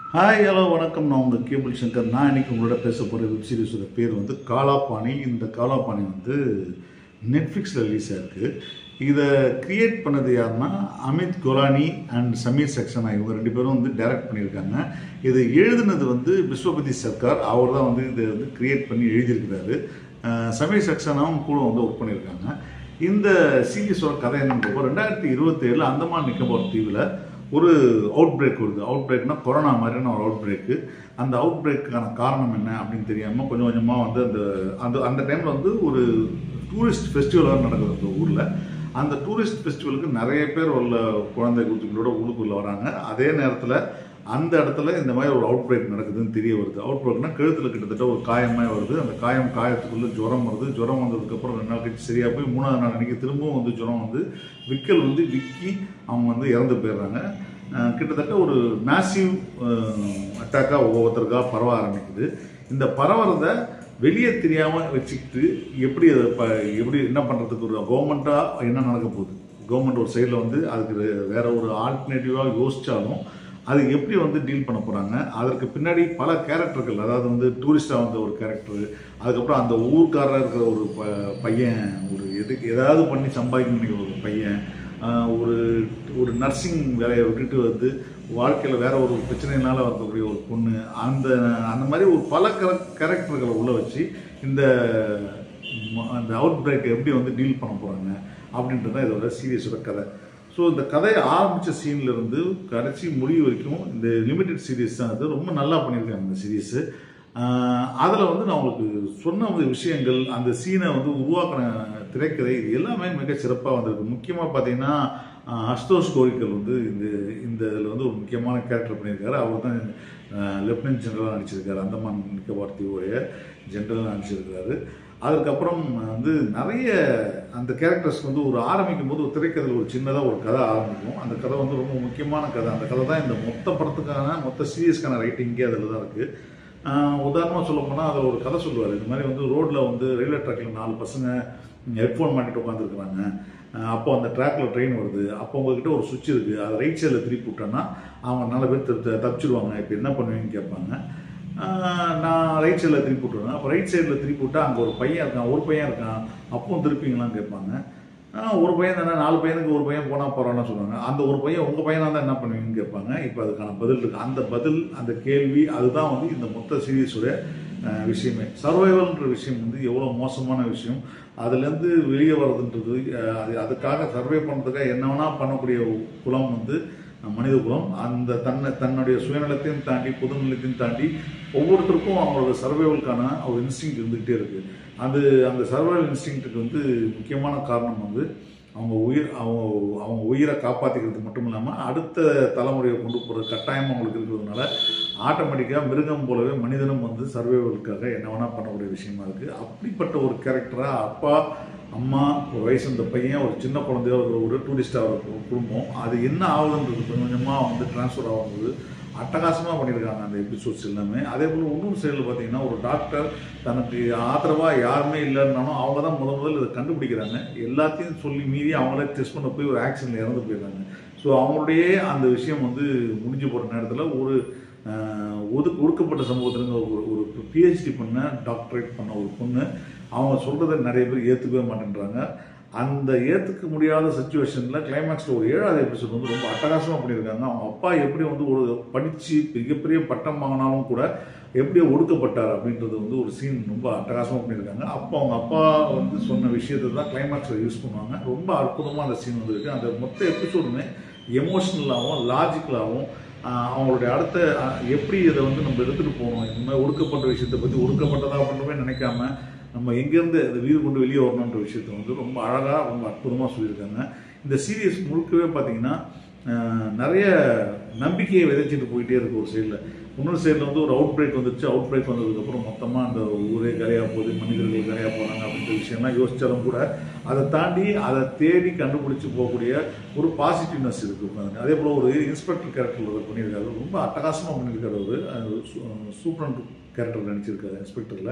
hi hello வணக்கம் நான் உங்கள் கேபிள் சங்கர் நான் இன்னைக்கு உங்களோட பேச போகிற வெப் சீரிஸோட பேர் வந்து காலாபாணி இந்த காலாபாணி வந்து நெட்ஃப்ளிக்ஸில் ரிலீஸ் ஆயிருக்கு இதை கிரியேட் பண்ணது யாருன்னா அமித் கோலானி அண்ட் சமீர் சக்சனா இவங்க ரெண்டு பேரும் வந்து டைரக்ட் பண்ணியிருக்காங்க இது எழுதுனது வந்து விஸ்வபதி சர்க்கார் அவர் தான் வந்து இதை வந்து கிரியேட் பண்ணி எழுதியிருக்கிறாரு அஹ் சமீர் சக்சனாவும் கூட வந்து ஒர்க் பண்ணியிருக்காங்க இந்த சீரியஸோட கதை என்னன்றப்போ ரெண்டாயிரத்தி இருபத்தேழில் அந்தமான் நிக்கோபார் தீவில் ஒரு அவுட் பிரேக் வருது அவுட் பிரேக்னா கொரோனா மாதிரியான ஒரு அவுட் பிரேக்கு அந்த அவுட் பிரேக்குக்கான காரணம் என்ன அப்படின்னு தெரியாமல் கொஞ்சம் கொஞ்சமாக வந்து அந்த அந்த அந்த டைமில் வந்து ஒரு டூரிஸ்ட் ஃபெஸ்டிவல் நடக்குது அந்த ஊரில் அந்த டூரிஸ்ட் ஃபெஸ்டிவலுக்கு நிறைய பேர் உள்ள குழந்தை குட்டிகளோட உள்ளுக்குள்ளே வராங்க அதே நேரத்தில் அந்த இடத்துல இந்த மாதிரி ஒரு அவுட் பிரேக் நடக்குதுன்னு தெரிய வருது அவுட் பிரேக்னா கழுத்தில் கிட்டத்தட்ட ஒரு காயமாக வருது அந்த காயம் காயத்துக்குள்ளே ஜுரம் வருது ஜுரம் வந்ததுக்கப்புறம் ரெண்டு நாள் கழிச்சு சரியாக போய் மூணாவது நாள் அன்றைக்கி திரும்பவும் வந்து ஜுரம் வந்து விக்கல் வந்து விக்கி அவங்க வந்து இறந்து போயிடுறாங்க அஹ் கிட்டத்தட்ட ஒரு மேசிவ் அட்டாக்காக ஒவ்வொருத்தருக்காக பரவ ஆரம்பிக்குது இந்த பரவறதை வெளியே தெரியாமல் வச்சுக்கிட்டு எப்படி அதை ப எப்படி என்ன பண்ணுறதுக்கு ஒரு கவர்மெண்ட்டாக என்ன நடக்க போகுது கவர்மெண்ட் ஒரு சைடில் வந்து அதுக்கு வேற ஒரு ஆல்டர்னேட்டிவாக யோசிச்சாலும் அது எப்படி வந்து டீல் பண்ண போகிறாங்க அதற்கு பின்னாடி பல கேரக்டர்கள் அதாவது வந்து டூரிஸ்டாக வந்த ஒரு கேரக்டர் அதுக்கப்புறம் அந்த ஊர்க்காரராக இருக்கிற ஒரு ப பையன் ஒரு எது ஏதாவது பண்ணி சம்பாதிக்க நினைக்கிற ஒரு பையன் ஆஹ் ஒரு ஒரு நர்சிங் வேலையை விட்டுட்டு வந்து வாழ்க்கையில் வேற ஒரு பிரச்சனையினால வரக்கூடிய ஒரு பொண்ணு அந்த அந்த மாதிரி ஒரு பல கேரக்டர்களை உள்ள வச்சு இந்த ம- அந்த அவுட் பிரேக் எப்படி வந்து டீல் பண்ண போகிறாங்க அப்படின்றது தான் இதோட சீரியஸோட கதை ஸோ இந்த கதையை ஆரம்பித்த சீன்ல இருந்து கடைசி முடிவு வரைக்கும் இந்த லிமிடெட் சீரிஸ் தான் அது ரொம்ப நல்லா பண்ணியிருக்காங்க இந்த சீரீஸு அதில் வந்து நான் உங்களுக்கு சொன்ன ஒரு விஷயங்கள் அந்த சீனை வந்து உருவாக்கின திரைக்கதை இது எல்லாமே மிக சிறப்பாக வந்திருக்கு முக்கியமாக பார்த்தீங்கன்னா ஆஹ், அஸ்தோஷ் கோரிக்கல் வந்து இந்த இந்த இதில் வந்து ஒரு முக்கியமான கேரக்டர் பண்ணியிருக்காரு அவர் தான் லெப்டினன்ட் ஜெனரலாக நடிச்சிருக்காரு அந்தமான் நிக்கோபார் தீவுடைய ஜெனரலாக நடிச்சிருக்காரு அதுக்கப்புறம் வந்து நிறைய அந்த கேரக்டர்ஸ்க்கு வந்து ஒரு ஆரம்பிக்கும் போது ஒரு திரைக்கதையில் ஒரு சின்னதாக ஒரு கதை ஆரம்பிக்கும் அந்த கதை வந்து ரொம்ப முக்கியமான கதை அந்த கதை தான் இந்த மொத்த படத்துக்கான மொத்த சீரியஸ்க்கான ரைட்டிங்கே அதில் தான் இருக்குது உதாரணமாக சொல்ல போனால் அதில் ஒரு கதை சொல்லுவார் இந்த மாதிரி வந்து ரோட்டில் வந்து ரயில்வே ட்ராக்கில் நாலு பசங்க ஹெட்ஃபோன் மாட்டிட்டு உட்காந்துருக்குறாங்க அப்போ அந்த ட்ராக்ல ட்ரெயின் வருது அப்போ உங்ககிட்ட ஒரு சுவிட்ச் இருக்குது அதை ரைட் சைடில் திருப்பி விட்டோன்னா அவங்க நல்ல பேர் த- தப்பிச்சிடுவாங்க இப்போ என்ன பண்ணுவீங்கன்னு கேட்பாங்க ஆஹ் நான் ரைட் சைடில் திருப்பி விட்டுருவேன் அப்போ ரைட் சைடில் திருப்பி விட்டா அங்கே ஒரு பையன் இருக்கான் ஒரு பையன் இருக்கான் அப்பவும் திருப்பிங்களான்னு கேட்பாங்க ஆஹ் ஒரு பையன் தானே நாலு பையனுக்கு ஒரு பையன் போனால் போகிறான்னு சொல்லுவாங்க அந்த ஒரு பையன் உங்கள் பையனாக இருந்தால் என்ன பண்ணுவீங்கன்னு கேட்பாங்க இப்போ அதுக்கான பதில் இருக்கு அந்த பதில் அந்த கேள்வி அதுதான் வந்து இந்த மொத்த சீரியஸோட ஆஹ் விஷயமே சர்வைவல்ன்ற விஷயம் வந்து எவ்வளோ மோசமான விஷயம் அதுலேருந்து வெளியே வர்றதுன்றது ஆஹ் அது அதுக்காக சர்வே பண்ணுறதுக்காக என்ன வேணா பண்ணக்கூடிய குலம் வந்து அஹ் மனித குலம் அந்த தன்னை தன்னுடைய சுயநலத்தையும் தாண்டி பொதுநலத்தையும் தாண்டி ஒவ்வொருத்தருக்கும் அவங்களோட சர்வைவலுக்கான ஒரு இன்ஸ்டிங் இருந்துகிட்டே இருக்கு அது அந்த சர்வைவல் இன்ஸ்டிங்க்கு வந்து முக்கியமான காரணம் வந்து அவங்க உயிர் அவங்க அவங்க உயிரை காப்பாற்றிக்கிறது மட்டும் இல்லாமல் அடுத்த தலைமுறையை கொண்டு போகிற கட்டாயம் அவங்களுக்கு இருக்கிறதுனால ஆட்டோமேட்டிக்காக மிருகம் போலவே மனிதனும் வந்து சர்வைவலுக்காக என்ன வேணால் பண்ணக்கூடிய விஷயமா இருக்குது அப்படிப்பட்ட ஒரு கேரக்டராக அப்பா அம்மா ஒரு வயசு அந்த பையன் ஒரு சின்ன குழந்தையா இருக்கிற ஒரு டூரிஸ்டாக இருக்கிற ஒரு குடும்பம் அது என்ன ஆகுதுன்றது கொஞ்சம் கொஞ்சமாக வந்து டிரான்ஸ்ஃபர் ஆகும்போது அட்டகாசமாக பண்ணியிருக்காங்க அந்த எபிசோட்ஸ் எல்லாமே அதே போல் இன்னொரு சைடில் பார்த்தீங்கன்னா ஒரு டாக்டர் தனக்கு ஆதரவாக யாருமே இல்லைன்னாலும் அவங்க தான் முத முதல்ல இதை கண்டுபிடிக்கிறாங்க எல்லாத்தையும் சொல்லி மீறி அவங்களே டெஸ்ட் பண்ண போய் ஒரு ஆக்சிடென்ட்ல இறந்து போயிடுறாங்க ஸோ அவங்களுடைய அந்த விஷயம் வந்து முடிஞ்சு போகிற நேரத்தில் ஒரு ஆஹ், ஒதுக்கு ஒடுக்கப்பட்ட சமூகத்துலேருந்து ஒரு ஒரு பிஹெச்டி பண்ண டாக்டரேட் பண்ண ஒரு பொண்ணு அவங்க சொல்கிறத நிறைய பேர் ஏற்றுக்கவே மாட்டேன்றாங்க அந்த ஏற்றுக்க முடியாத சுச்சுவேஷனில் கிளைமேக்ஸில் ஒரு ஏழாவது எபிசோட் வந்து ரொம்ப அட்டகாசமாக பண்ணியிருக்காங்க அவங்க அப்பா எப்படி வந்து ஒரு படித்து மிகப்பெரிய பட்டம் வாங்கினாலும் கூட எப்படி ஒடுக்கப்பட்டார் அப்படின்றது வந்து ஒரு சீன் ரொம்ப அட்டகாசமாக பண்ணியிருக்காங்க அப்போ அவங்க அப்பா வந்து சொன்ன விஷயத்தை தான் கிளைமேக்ஸில் யூஸ் பண்ணுவாங்க ரொம்ப அற்புதமாக அந்த சீன் வந்திருக்கு அந்த மொத்த எபிசோடுமே எமோஷ்னலாகவும் லாஜிக்கலாகவும் அவங்களுடைய அடுத்த ஆஹ், எப்படி இதை வந்து நம்ம எடுத்துகிட்டு போகணும் இந்த மாதிரி ஒடுக்கப்பட்ட விஷயத்தை பற்றி ஒடுக்கப்பட்டதா பண்ணுமே நினைக்காம நம்ம எங்கேருந்து அந்த வீடு கொண்டு வெளியே வரணுன்ற விஷயத்தை வந்து ரொம்ப அழகாக ரொம்ப அற்புதமாக சொல்லியிருக்காங்க இந்த சீரியஸ் முழுக்கவே பார்த்தீங்கன்னா ஆஹ், நிறைய நம்பிக்கையை விதைச்சிட்டு போயிட்டே இருக்கு ஒரு சைடில் இன்னொரு சைடில் வந்து ஒரு அவுட் பிரேக் வந்துருச்சு அவுட் பிரேக் வந்ததுக்கப்புறம் மொத்தமாக அந்த ஊரே கரையாக போகுது மனிதர்கள் கரையாக போகிறாங்க அப்படின்ற விஷயம்லாம் யோசிச்சாலும் கூட அதை தாண்டி அதை தேடி கண்டுபிடிச்சு போகக்கூடிய ஒரு பாசிட்டிவ்னஸ் இருக்கு அதே போல் ஒரு இன்ஸ்பெக்டர் கேரக்டர் ஒரு பண்ணியிருக்காரு ரொம்ப அட்டகாசமாக பண்ணியிருக்காரு அவர் சூப்பரண்ட் கேரக்டர் நடிச்சிருக்காரு இன்ஸ்பெக்டரில்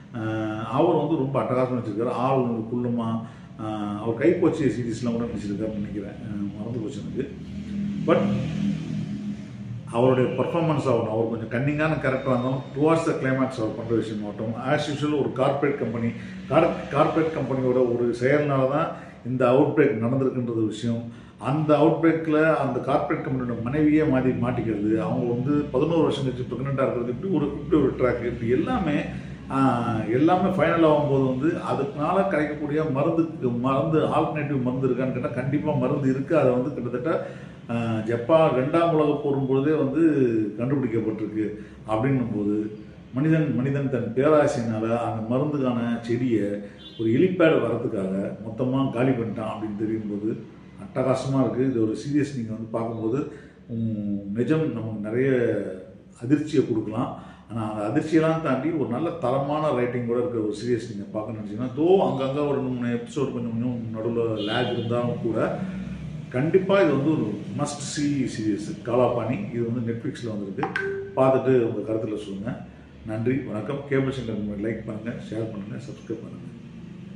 அவர் வந்து ரொம்ப அட்டகாசமாக நடிச்சிருக்காரு ஆள் வந்து குள்ளமாக அவர் கைப்போச்சிய சீரீஸ்லாம் கூட நடிச்சிருக்காருன்னு நினைக்கிறேன் அஹ் மறந்து போச்சு எனக்கு பட் அவருடைய பர்ஃபார்மன்ஸ் ஆகட்டும் அவர் கொஞ்சம் கன்னிங்கான கேரக்டராக இருந்தாலும் டுவார்ட்ஸ் த கிளைமேக்ஸ் அவர் பண்ணுற விஷயம் ஆகட்டும் ஆஸ் யூஷுவல் ஒரு கார்ப்பரேட் கம்பெனி கார்ப்பரேட் கம்பெனியோட ஒரு செயல்னால தான் இந்த அவுட் பிரேக் நடந்திருக்குன்றது விஷயம் அந்த அவுட் பிரேக்கில் அந்த கார்ப்பரேட் கம்பெனியோட மனைவியே மாட்டி மாட்டிக்கிறது அவங்க வந்து பதினோரு வருஷம் கழிச்சு ப்ரெக்னெண்ட்டாக இருக்கிறது இப்படி ஒரு இப்படி ஒரு ட்ராக் இப்படி எல்லாமே ஆஹ், எல்லாமே ஃபைனல் ஆகும்போது வந்து அதுக்குனால கிடைக்கக்கூடிய மருந்துக்கு மருந்து ஆல்டர்னேட்டிவ் மருந்து இருக்கான்னு கேட்டால் கண்டிப்பாக மருந்து இருக்குது அதை வந்து கிட்டத்தட்ட ஆஹ், ஜப்பான் ரெண்டாம் உலக போரும் பொழுதே வந்து கண்டுபிடிக்கப்பட்டிருக்கு அப்படின்னும் போது மனிதன் மனிதன் தன் பேராசையினால அந்த மருந்துக்கான செடியை ஒரு எலிப்பேடு வரதுக்காக மொத்தமாக காலி பண்ணிட்டான் அப்படின்னு தெரியும்போது அட்டகாசமாக இருக்குது இது ஒரு சீரியஸ் நீங்கள் வந்து பார்க்கும்போது உம், நிஜம் நமக்கு நிறைய அதிர்ச்சியை கொடுக்கலாம் ஆனால் அந்த அதிர்ச்சியெல்லாம் தாண்டி ஒரு நல்ல தரமான ரைட்டிங் கூட இருக்கிற ஒரு சீரியஸ் நீங்கள் பார்க்க நினச்சிங்கன்னா தோ அங்கங்கே ஒரு ரெண்டு மூணு எபிசோட் கொஞ்சம் கொஞ்சம் நடுவில் லேக் இருந்தாலும் கூட கண்டிப்பாக இது வந்து ஒரு மஸ்ட் சி சீரியஸ் காலாபாணி இது வந்து நெட்ஃப்ளிக்ஸில் வந்திருக்கு பார்த்துட்டு உங்கள் கருத்தில் சொல்லுங்கள் நன்றி வணக்கம் கேபிள் சென்டர் லைக் பண்ணுங்கள் ஷேர் பண்ணுங்கள் சப்ஸ்கிரைப் பண்ணுங்கள்